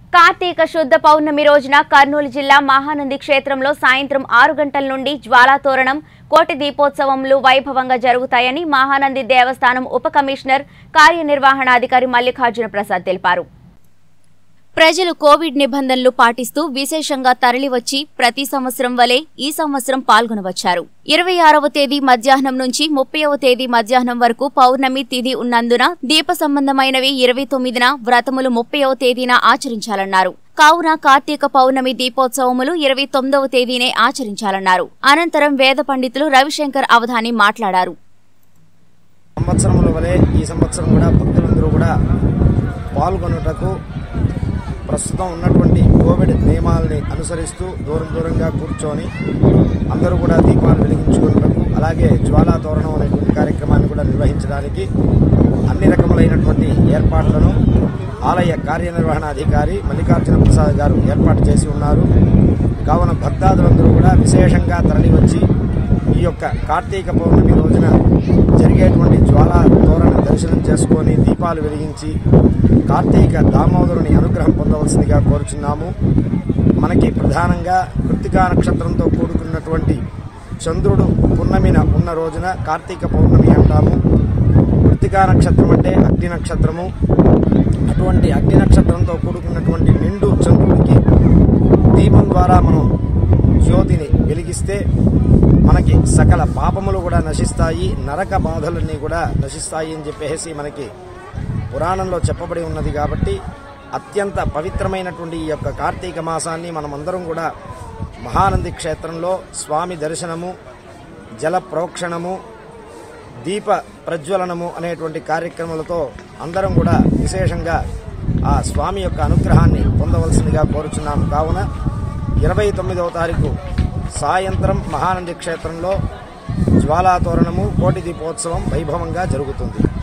కార్తీక శుద్ధ పౌర్ణమి రోజున కర్నూలు జిల్లా మహానంది క్షేత్రంలో సాయంత్రం ఆరు గంటల నుండి జ్వాలాతోరణం కోటి దీపోత్సవములు వైభవంగా జరుగుతాయని మహానంది దేవస్థానం ఉప కమిషనర్ కార్యనిర్వహణాధికారి మల్లికార్జున ప్రసాద్ తెలిపారు ప్రజలు కోవిడ్ నిబంధనలు పాటిస్తూ విశేషంగా తరలివచ్చి ప్రతి సంవత్సరం వలె ఈ సంవత్సరం పాల్గొనవచ్చారు ఇరవై ఆరవ తేదీ మధ్యాహ్నం నుంచి ముప్పైవ తేదీ మధ్యాహ్నం వరకు పౌర్ణమి తిథి ఉన్నందున దీప సంబంధమైనవి ఇరవై తొమ్మిదిన వ్రతములు ముప్పైవ తేదీన ఆచరించాలన్నారు కావున కార్తీక పౌర్ణమి దీపోత్సవములు ఇరవై తొమ్మిదవ తేదీనే ఆచరించాలన్నారు అనంతరం వేద పండితులు రవిశంకర్ అవధాని మాట్లాడారు సంవత్సరముల వలె ఈ సంవత్సరం కూడా భక్తులందరూ కూడా పాల్గొనుటకు ప్రస్తుతం ఉన్నటువంటి కోవిడ్ నియమాలని అనుసరిస్తూ దూరం దూరంగా కూర్చొని అందరూ కూడా దీపాలు వెలిగించుకున్నటకు అలాగే జ్వాలా తోరణం అనేటువంటి కార్యక్రమాన్ని కూడా నిర్వహించడానికి అన్ని రకములైనటువంటి ఏర్పాట్లను ఆలయ కార్యనిర్వహణాధికారి మల్లికార్జున ప్రసాద్ గారు ఏర్పాటు చేసి ఉన్నారు కావున భక్తాదులందరూ కూడా విశేషంగా తరలివచ్చి ఈ యొక్క కార్తీక పౌర్ణమి రోజున జరిగేటువంటి జ్వాలా తోరణ దర్శనం చేసుకొని దీపాలు వెలిగించి కార్తీక దామోదరుని అనుగ్రహం పొందవలసిందిగా కోరుచున్నాము మనకి ప్రధానంగా కృత్తికా నక్షత్రంతో కూడుకున్నటువంటి చంద్రుడు పున్నమిన ఉన్న రోజున కార్తీక పౌర్ణమి అంటాము కృత్తికా నక్షత్రం అంటే అగ్ని నక్షత్రము అటువంటి అగ్ని నక్షత్రంతో కూడుకున్నటువంటి నిండు చంద్రుడికి దీపం ద్వారా మనం జ్యోతిని వెలిగిస్తే మనకి సకల పాపములు కూడా నశిస్తాయి నరక బాధలన్నీ కూడా నశిస్తాయి అని చెప్పేసి మనకి పురాణంలో చెప్పబడి ఉన్నది కాబట్టి అత్యంత పవిత్రమైనటువంటి ఈ యొక్క కార్తీక మాసాన్ని మనమందరం కూడా మహానంది క్షేత్రంలో స్వామి దర్శనము జల ప్రోక్షణము దీప ప్రజ్వలనము అనేటువంటి కార్యక్రమాలతో అందరం కూడా విశేషంగా ఆ స్వామి యొక్క అనుగ్రహాన్ని పొందవలసిందిగా కోరుచున్నాము కావున ఇరవై తొమ్మిదవ తారీఖు సాయంత్రం మహానంది క్షేత్రంలో జ్వాలాతోరణము కోటి దీపోత్సవం వైభవంగా జరుగుతుంది